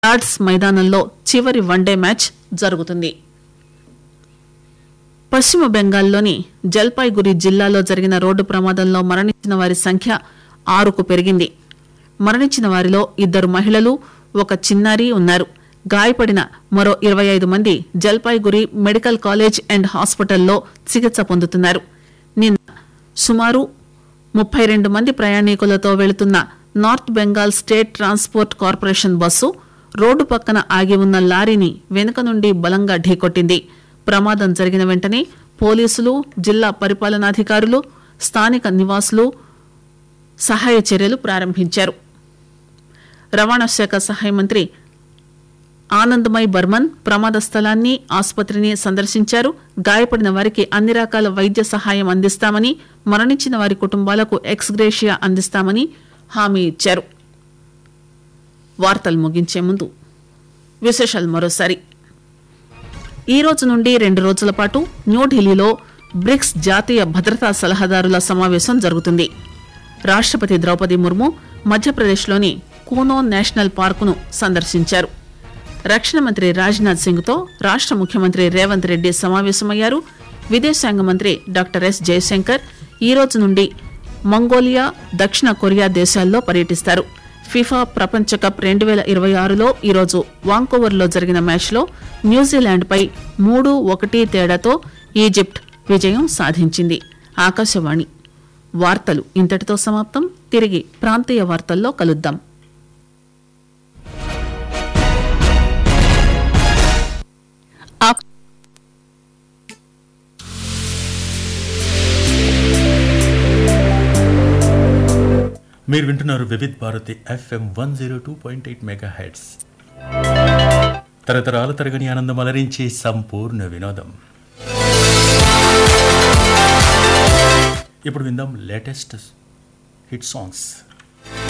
Lord's మైదానంలో చివరి one day match జరుగుతుంది పశ్చిమ బెంగాల్లోని జల్పాయ్గురి జిల్లాలో జరిగిన రోడ్డు ప్రమాదంలో మరణించిన వారి సంఖ్య ఆరుకు పెరిగింది మరణించిన వారిలో ఇద్దరు మహిళలు ఒక చిన్నారి ఉన్నారు గాయపడిన మరో ఇరవై ఐదు మంది జల్పాయ్గురి మెడికల్ కాలేజ్ అండ్ హాస్పిటల్లో చికిత్స పొందుతున్నారు నిన్న సుమారు ముప్పై రెండు మంది ప్రయాణికులతో వెళుతున్న North Bengal state transport corporation bus రోడ్డు పక్కన ఆగి ఉన్న లారీని వెనుక నుండి బలంగా ఢీకొట్టింది ప్రమాదం జరిగిన వెంటనే పోలీసులు జిల్లా పరిపాలనాధికారులు స్థానిక నివాసులు సహాయ చర్యలు ప్రారంభించారు రవాణా శాఖ సహాయ మంత్రి ఆనందమయ్ బర్మన్ ప్రమాద స్థలాన్ని ఆసుపత్రిని సందర్శించారు గాయపడిన వారికి అన్ని రకాల వైద్య సహాయం అందిస్తామని మరణించిన వారి కుటుంబాలకు ఎక్స్గ్రేషియా అందిస్తామని హామీ ఇచ్చారు వార్తలు ముగించే ముందు విశేషాలు మరోసారి ఈ రోజు నుండి రెండు రోజుల పాటు న్యూఢిల్లీలో బ్రిక్స్ జాతీయ భద్రతా సలహాదారుల సమావేశం జరుగుతుంది రాష్టపతి ద్రౌపది ముర్ము మధ్యప్రదేశ్లోని కూనో నేషనల్ పార్కును సందర్శించారు రక్షణ మంత్రి రాజ్నాథ్ సింగ్ తో రాష్ట ముఖ్యమంత్రి రేవంత్ రెడ్డి సమావేశమయ్యారు విదేశాంగ మంత్రి డాక్టర్ ఎస్ జయశంకర్ ఈ రోజు నుండి మంగోలియా దక్షిణ కొరియా దేశాల్లో పర్యటిస్తారు ఫిఫా ప్రపంచ కప్ రెండు వేల ఇరవై ఆరులో ఈరోజు వాంకోవర్లో జరిగిన మ్యాచ్లో న్యూజిలాండ్పై మూడు ఒకటి తేడాతో ఈజిప్ట్ విజయం సాధించింది ఆకాశవాణి వార్తలు ఇంతటితో సమాప్తం తిరిగి ప్రాంతీయ వార్తల్లో కలుద్దాం ఆక్- మీరు వింటున్నారు Vividh Bharati FM one zero two point eight megahertz తరతరాల తరగని ఆనందం అలరించే సంపూర్ణ వినోదం ఇప్పుడు విందాం లేటెస్ట్ హిట్ సాంగ్స్